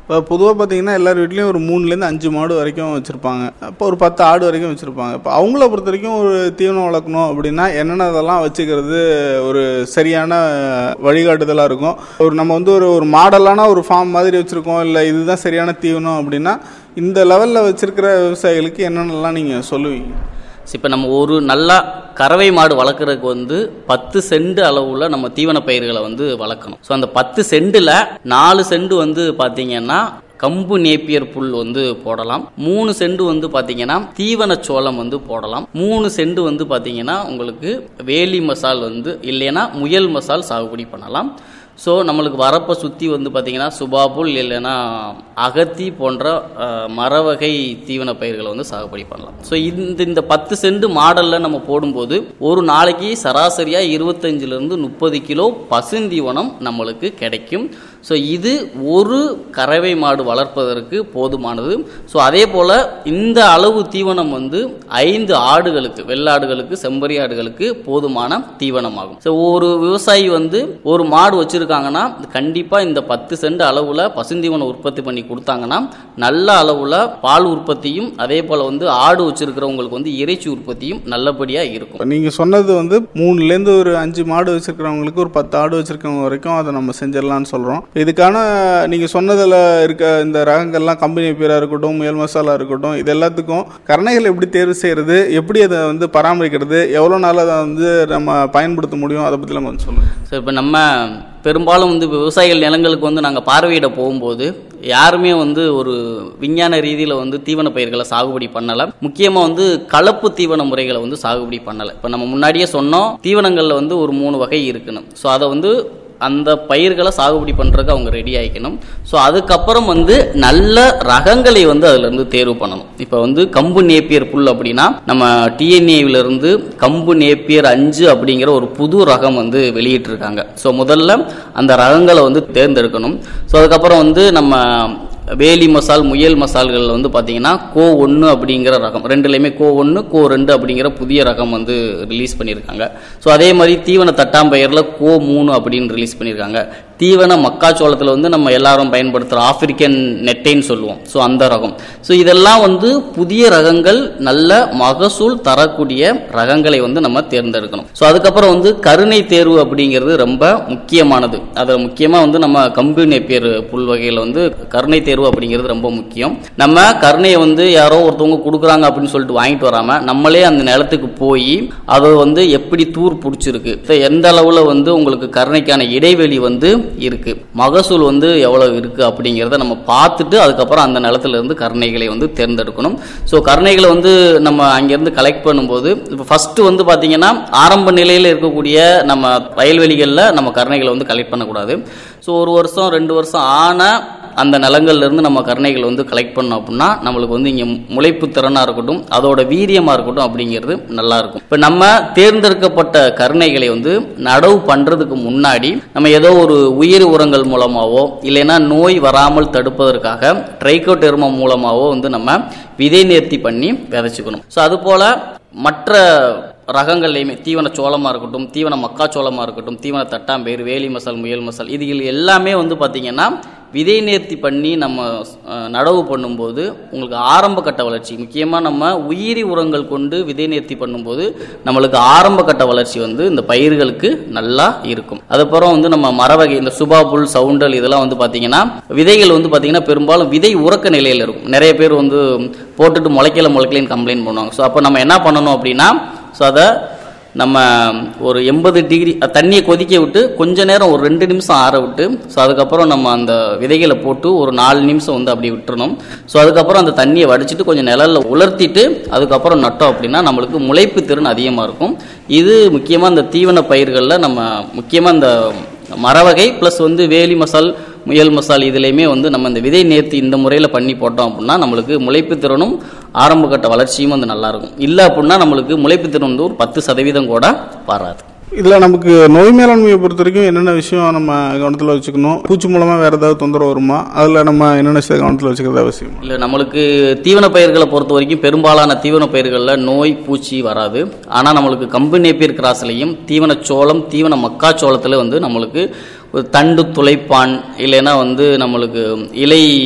இப்போ பொதுவாக பார்த்தீங்கன்னா எல்லார் வீட்லேயும் ஒரு மூணுலேருந்து அஞ்சு மாடு வரைக்கும் வச்சுருப்பாங்க அப்போ ஒரு பத்து ஆடு வரைக்கும் வச்சுருப்பாங்க இப்போ அவங்கள பொறுத்த வரைக்கும் ஒரு தீவனம் வளர்க்கணும் அப்படின்னா என்னென்ன இதெல்லாம் வச்சுக்கிறது ஒரு சரியான வழிகாட்டுதலாக இருக்கும் ஒரு நம்ம வந்து ஒரு ஒரு மாடலான ஒரு ஃபார்ம் மாதிரி வச்சுருக்கோம் இல்லை இதுதான் சரியான தீவனம் அப்படின்னா இந்த லெவலில் வச்சுருக்கிற விவசாயிகளுக்கு என்னென்னலாம் நீங்கள் சொல்லுவீங்க இப்போ நம்ம ஒரு நல்லா கறவை மாடு வளர்க்குறதுக்கு வந்து பத்து செண்டு அளவுல நம்ம தீவன பயிர்களை வந்து வளர்க்கணும் ஸோ அந்த பத்து செண்டுல நாலு செண்டு வந்து பார்த்தீங்கன்னா கம்பு நேப்பியர் புல் வந்து போடலாம் மூணு செண்டு வந்து பார்த்தீங்கன்னா தீவன சோளம் வந்து போடலாம் மூணு செண்டு வந்து பார்த்தீங்கன்னா உங்களுக்கு வேலி மசால் வந்து இல்லைன்னா முயல் மசால் சாகுபடி பண்ணலாம் ஸோ நம்மளுக்கு வரப்பை சுற்றி வந்து பார்த்தீங்கன்னா சுபாபுல் இல்லைன்னா அகத்தி போன்ற அஹ், மரவகை தீவன பயிர்களை வந்து சாகுபடி பண்ணலாம் ஸோ இந்த இந்த பத்து சென்ட் மாடலில் நம்ம போடும்போது ஒரு நாளைக்கு சராசரியாக இருபத்தஞ்சிலிருந்து முப்பது கிலோ பசுந்தீவனம் நம்மளுக்கு கிடைக்கும் ஸோ இது ஒரு கறவை மாடு வளர்ப்பதற்கு போதுமானது ஸோ அதே போல் இந்த அளவு தீவனம் வந்து ஐந்து ஆடுகளுக்கு வெள்ளாடுகளுக்கு செம்பரி ஆடுகளுக்கு போதுமான தீவனமாகும் ஸோ ஒரு விவசாயி வந்து ஒரு மாடு வச்சிருக்காங்கன்னா கண்டிப்பாக இந்த பத்து சென்ட் அளவில் பசுந்தீவனம் உற்பத்தி பண்ணி கொடுத்தாங்கன்னா நல்ல அளவில் பால் உற்பத்தியும் அதே போல் வந்து ஆடு வச்சிருக்கிறவங்களுக்கு வந்து இறைச்சி உற்பத்தியும் நல்லபடியாக இருக்கும் இப்போ நீங்கள் சொன்னது வந்து மூணுலேருந்து ஒரு அஞ்சு மாடு வச்சுருக்கிறவங்களுக்கு ஒரு பத்து ஆடு வச்சுருக்கவங்க வரைக்கும் அதை நம்ம செஞ்சிடலாம்னு சொல்கிறோம் இதுக்கான நீங்கள் சொன்னதில் இருக்க இந்த ரகங்கள்லாம் கம்பெனி பேராக இருக்கட்டும் முயல் மசாலா இருக்கட்டும் இது எல்லாத்துக்கும் கரணைகள் எப்படி தேர்வு செய்கிறது எப்படி அதை வந்து பராமரிக்கிறது எவ்வளோ நாள் அதை வந்து நம்ம பயன்படுத்த முடியும் அதை பற்றிலாம் கொஞ்சம் சொல்லுங்கள் ஸோ இப்போ நம்ம பெரும்பாலும் வந்து இப்ப விவசாயிகள் நிலங்களுக்கு வந்து நாங்கள் பார்வையிட போகும்போது யாருமே வந்து ஒரு விஞ்ஞான ரீதியில் வந்து தீவன பயிர்களை சாகுபடி பண்ணலை முக்கியமாக வந்து கலப்பு தீவன முறைகளை வந்து சாகுபடி பண்ணலை இப்போ நம்ம முன்னாடியே சொன்னோம் தீவனங்களில் வந்து ஒரு மூணு வகை இருக்குன்னு ஸோ அதை வந்து அந்த பயிர்களை சாகுபடி பண்ணுறதுக்கு அவங்க ரெடி ஆகிக்கணும் ஸோ அதுக்கப்புறம் வந்து நல்ல ரகங்களை வந்து அதுலேருந்து தேர்வு பண்ணணும் இப்போ வந்து கம்பு நேப்பியர் புல் அப்படின்னா நம்ம டிஎன்ஏவில இருந்து கம்பு நேப்பியர் அஞ்சு அப்படிங்கிற ஒரு புது ரகம் வந்து வெளியிட்டிருக்காங்க ஸோ முதல்ல அந்த ரகங்களை வந்து தேர்ந்தெடுக்கணும் ஸோ அதுக்கப்புறம் வந்து நம்ம வேலி மசால் முயல் மசால்கள் வந்து பார்த்தீங்கன்னா கோ ஒன்று அப்படிங்கிற ரகம் ரெண்டுலேயுமே கோ ஒன்று கோ ரெண்டு அப்படிங்கிற புதிய ரகம் வந்து ரிலீஸ் பண்ணியிருக்காங்க ஸோ அதே மாதிரி தீவன தட்டாம்பயிரில் கோ மூணு அப்படின்னு ரிலீஸ் பண்ணியிருக்காங்க தீவன மக்காச்சோளத்தில் வந்து நம்ம எல்லாரும் பயன்படுத்துகிற ஆப்பிரிக்கன் நெட்டைன்னு சொல்லுவோம் ஸோ அந்த ரகம் ஸோ இதெல்லாம் வந்து புதிய ரகங்கள் நல்ல மகசூல் தரக்கூடிய ரகங்களை வந்து நம்ம தேர்ந்தெடுக்கணும் ஸோ அதுக்கப்புறம் வந்து கருணை தேர்வு அப்படிங்கிறது ரொம்ப முக்கியமானது அதில் முக்கியமாக வந்து நம்ம கம்பு நெப்பியர் புல் வகையில் வந்து கருணை தேர்வு அப்படிங்கிறது ரொம்ப முக்கியம் நம்ம கருணையை வந்து யாரோ ஒருத்தவங்க கொடுக்குறாங்க அப்படின்னு சொல்லிட்டு வாங்கிட்டு வராம நம்மளே அந்த நிலத்துக்கு போய் அதை வந்து எப்படி தூர் பிடிச்சிருக்கு so எந்த அளவில் வந்து உங்களுக்கு கருணைக்கான இடைவெளி வந்து இருக்கு மகசூல் வந்து எவ்வளவு இருக்கு அப்படிங்கிறத நம்ம பார்த்துட்டு அதுக்கப்புறம் அந்த நிலத்துல இருந்து கருணைகளை வந்து தேர்ந்தெடுக்கணும் ஸோ கருணைகளை வந்து நம்ம அங்கேருந்து கலெக்ட் பண்ணும்போது இப்போ ஃபர்ஸ்ட் வந்து பார்த்தீங்கன்னா ஆரம்ப நிலையில் இருக்கக்கூடிய நம்ம வயல்வெளிகளில் நம்ம கருணைகளை வந்து கலெக்ட் பண்ணக்கூடாது ஸோ ஒரு வருஷம் ரெண்டு வருஷம் ஆன அந்த நிலங்கள்ல இருந்து நம்ம கருணைகள் வந்து கலெக்ட் பண்ணோம் அப்படின்னா நம்மளுக்கு வந்து இங்கே முளைப்பு திறனாக இருக்கட்டும் அதோட வீரியமாக இருக்கட்டும் அப்படிங்கிறது நல்லா இருக்கும் இப்போ நம்ம தேர்ந்தெடுக்கப்பட்ட கருணைகளை வந்து நடவு பண்ணுறதுக்கு முன்னாடி நம்ம ஏதோ ஒரு உயிர் உரங்கள் மூலமாவோ இல்லைன்னா நோய் வராமல் தடுப்பதற்காக ட்ரைகோடெர்மா மூலமாவோ வந்து நம்ம விதை நேர்த்தி பண்ணி விதைச்சுக்கணும் ஸோ அதுபோல் மற்ற ரகங்கள்லையுமே தீவன சோளமாக இருக்கட்டும் தீவன மக்காச்சோளமாக இருக்கட்டும் தீவன தட்டாம்பயிர் வேலி மசால் முயல் மசால் இதுகள் எல்லாமே வந்து பார்த்திங்கன்னா விதை நேர்த்தி பண்ணி நம்ம அஹ், நடவு பண்ணும்போது உங்களுக்கு ஆரம்ப கட்ட வளர்ச்சி முக்கியமாக நம்ம உயிரி உரங்கள் கொண்டு விதை நேர்த்தி பண்ணும்போது நம்மளுக்கு ஆரம்ப கட்ட வளர்ச்சி வந்து இந்த பயிர்களுக்கு நல்லா இருக்கும் அதுக்கப்புறம் வந்து நம்ம மரவகை இந்த சுபா புல் சவுண்டல் இதெல்லாம் வந்து பார்த்தீங்கன்னா விதைகள் வந்து பார்த்தீங்கன்னா பெரும்பாலும் விதை உறக்க நிலையில் இருக்கும் நிறைய பேர் வந்து போட்டுட்டு முளைக்கல முளைக்கலன்னு கம்ப்ளைண்ட் பண்ணுவாங்க ஸோ அப்போ நம்ம என்ன பண்ணணும் அப்படின்னா ஸோ அதை நம்ம ஒரு எண்பது டிகிரி தண்ணியை கொதிக்க விட்டு கொஞ்ச நேரம் ஒரு ரெண்டு நிமிஷம் ஆற விட்டு ஸோ அதுக்கப்புறம் நம்ம அந்த விதைகளை போட்டு ஒரு நாலு நிமிஷம் வந்து அப்படி விட்டுறணும் ஸோ அதுக்கப்புறம் அந்த தண்ணியை வடிச்சிட்டு கொஞ்சம் நிழல்ல உலர்த்திட்டு அதுக்கப்புறம் நட்டோம் அப்படின்னா நம்மளுக்கு முளைப்பு திறன் அதிகமாக இருக்கும் இது முக்கியமாக இந்த தீவன பயிர்களில் நம்ம முக்கியமாக இந்த மரவகை ப்ளஸ் வந்து வேலி மசால் முயல் மசால் இதுலேயுமே வந்து நம்ம இந்த விதை நேர்த்தி இந்த முறையில் பண்ணி போட்டோம் அப்படின்னா நம்மளுக்கு முளைப்பு திறனும் ஆரம்ப கட்ட வளர்ச்சியும் வந்து நல்லா இருக்கும் இல்லை அப்படின்னா நம்மளுக்கு முளைப்பு திறன் வந்து ஒரு பத்து சதவீதம் கூட வராது இதில் நமக்கு நோய் மேலாண்மையை பொறுத்த வரைக்கும் என்னென்ன விஷயம் நம்ம கவனத்தில் வச்சுக்கணும் பூச்சி மூலமாக வேறு ஏதாவது தொந்தரவு வருமா அதில் நம்ம என்னென்ன விஷயத்தை கவனத்தில் வச்சுக்கிறது அவசியம் இல்லை நம்மளுக்கு தீவன பயிர்களை பொறுத்த வரைக்கும் பெரும்பாலான தீவன பயிர்களில் நோய் பூச்சி வராது ஆனால் நம்மளுக்கு கம்பு நேப்பியர் கிராஸ்லையும் தீவன சோளம் தீவன மக்காச்சோளத்தில் வந்து நம்மளுக்கு ஒரு தண்டு துளைப்பான் இல்லைன்னா வந்து நம்மளுக்கு இலை